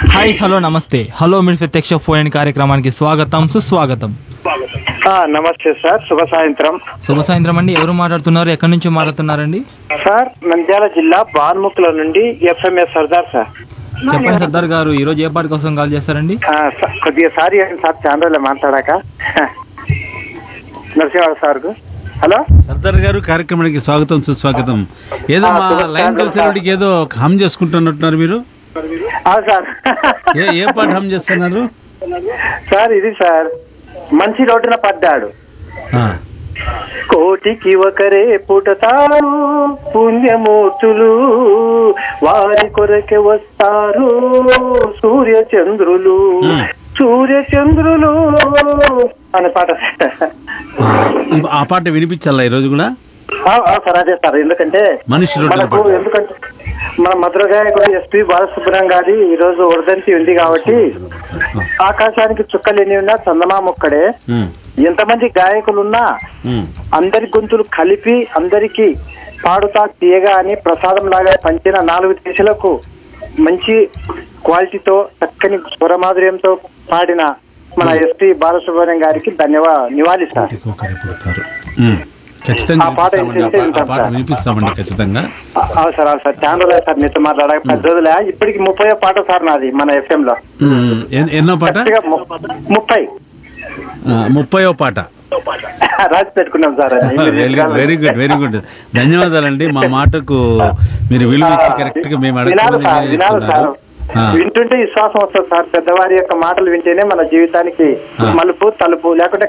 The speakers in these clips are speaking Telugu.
హాయ్ హలో నమస్తే హలో మీరు ప్రత్యక్ష ఫోన్ ఇన్ కార్యక్రమానికి స్వాగతం సుస్వాగతం ఆ, నమస్తే సార్ శుభ సాయంత్రం శుభ సాయంత్రం అండి ఎవరు మాట్లాడుతున్నారు ఎక్కడి నుంచి మాట్లాడుతున్నారండి సార్ నంద్యాల జిల్లా బాన్ముక్ల నుండి ఎఫ్ఎంఎస్ సర్దార్ సార్ చెప్పండి సర్దార్ గారు ఈ రోజు ఏ పాట కోసం కాల్ చేస్తారండి ఆ, స- కొద్దిగా సారీ అండి సార్ చాలా రోజులు మాట్లాడాక నరసింహారావు సార్కు హలో సర్దార్ గారు కార్యక్రమానికి స్వాగతం సుస్వాగతం ఏదో మా లైన్ కలిసినడికి ఏదో హమ్ చేసుకుంటున్నట్టున్నారు మీరు ఆ, సార్ ఏ ఏ పాట హమ్ చేస్తున్నారు సార్ ఇది సార్ మంచి రోడ్డున పడ్డాడు ఆ, కోటికి ఒకరే పుడతారు పుణ్యమూర్తులు వారి కొరకే వస్తారు సూర్య చంద్రులు Hmm. సూర్య చంద్రులు అనే పాట ఆ, ఈ- ఆ పాట వినిపించాలా ఈరోజు కూడా ఆ, ఆ, సార్ అదే సార్ ఎందుకంటే మనిషి రోడ్డున మనకు పడ్డాడు. ఎందుకంటే మన మధుర గాయకుడు ఎస్పి బాలసుబ్రహ్మణ్యం గారి ఈ రోజు వర్ధంతి ఉంది కాబట్టి ఆకాశానికి చుక్కలు ఎన్ని ఉన్నా చందమామ ఒక్కడే ఉమ్, ఎంతమంది గాయకులున్నా ఉమ్, అందరి గొంతులు కలిపి అందరికి పాడుతా తీయగా అని ప్రసాదం లాగా పంచిన నాలుగు దేశాలకు మంచి క్వాలిటీతో చక్కని స్వరమాధుర్యంతో పాడిన మన ఎస్పి బాలసుబ్రహ్మణ్యం గారికి ధన్యవాద నివాళి సార్ ఒకరే పుడతారు. ఉమ్, ఖచ్చితంగా ఆ పాట వినిపిస్తామండి ఆ వినిపిస్తే పా- ఆ పాట వింటాం, వినిపిస్తామండి ఖచ్చితంగా ఆ- అవును సార్ అవును సార్ చాలా రోజులు సార్ మీతో మాట్లాడక పెద్ద రోజులే ఇప్పటికి ముప్పై పాట సార్ నాది మన ఎఫ్ఎం లో ఉమ్, ఎన్- ఎన్నో పాట కరెక్ట్గా ము- ముప్పై ఆ, ముప్పయో పాట రాసి పెట్టుకున్నాం సార్ అది. Very good very good very good ధన్యవాదాలండి మా మాటకు మీరు విలువ ఇచ్చి కరెక్ట్ గా మేము వినాలి అడగకుండా సార్ మీరే వినాలి సార్ చెప్తున్నారు. ఆ, వింటుంటే విశ్వాసం వస్తుంది సార్ పెద్దవారి యొక్క మాటలు వింటేనే మన జీవితానికి ఆ. మలుపు తలుపు లేకుంటే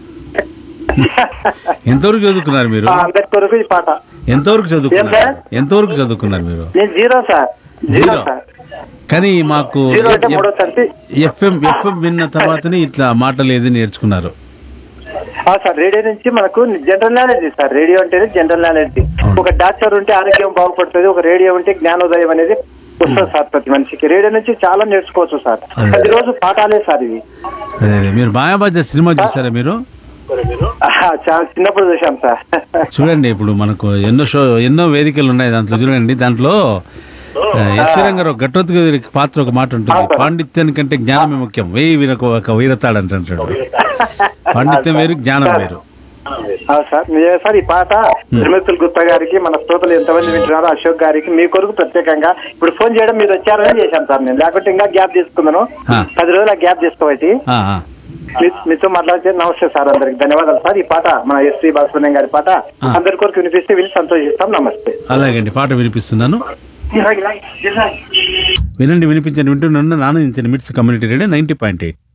ఎంతవరకు చదువుకున్నారు మీరు ఆ, అందరి కొరకు ఈ పాట ఎంతవరకు ఏం చదువుకున్నారు సార్? ఎంతవరకు చదువుకున్నారు మీరు నేను zero sir zero zero. Sir కానీ మాకు జీరో అంటే మూడో తరగతి ఎఫ్ఎం ఎఫ్ఎం విన్న తర్వాతనే ఇట్లా మాటలు ఏది నేర్చుకున్నారు ఆ, సార్ రేడియో నుంచి మనకు జనరల్ నాలెడ్జ్ సార్ రేడియో అంటేనే జనరల్ నాలెడ్జ్ ఒక డాక్టర్ ఉంటే ఆరోగ్యం బాగుపడుతుంది ఒక రేడియో ఉంటే జ్ఞానోదయం అనేది వస్తుంది సార్ ప్రతి మనిషికి రేడియో నుంచి చాలా నేర్చుకోవచ్చు సార్ అదే. ప్రతిరోజు పాఠాలే సార్ ఇవి అదే అదే మీరు మాయాబాజ సినిమా చూసారా మీరు ఆ, చాలా చిన్నప్పుడు చూసాం సార్ చూడండి ఇప్పుడు మనకు ఎన్నో షో ఎన్నో వేదికలు ఉన్నాయి దాంట్లో చూడండి దాంట్లో ఆ, ఈశ్వరం గారు ఒక గట్టొత్తు గారి పాత్ర ఒక మాట ఉంటుంది పాండిత్యాని కంటే జ్ఞానమే ముఖ్యం వేయి వీరకు ఒక వీరతాడు అంటాడు పాండిత్యం వేరు జ్ఞానం వేరు ఆ, సార్ మీరే సార్ ఈ పాట తిరుమతుల గుప్తా గారికి మన శ్రోతలు ఎంతమంది వింటున్నారో అశోక్ గారికి మీ కొరకు ప్రత్యేకంగా ఇప్పుడు ఫోన్ చేయడం మీరు వచ్చారని చేశాను సార్ నేను లేకుంటే ఇంకా గ్యాప్ తీసుకున్నాను ఆ. పది రోజులు గ్యాప్ తీసుకోబట్టి ఆ, ఆ. మీ- మీతో మాట్లాడితే నమస్తే సార్ అందరికి ధన్యవాదాలు సార్ ఈ పాట మన ఎస్పీ బాలసుబ్రహ్మణ్యం గారి పాట ఆ. అందరి కొరకు వినిపిస్తే విని సంతోషిస్తాం నమస్తే అలాగండి పాట వినిపిస్తున్నాను వినండి వినిపించండి వింటున్నాను నాన్న MITS community radio ninety point eight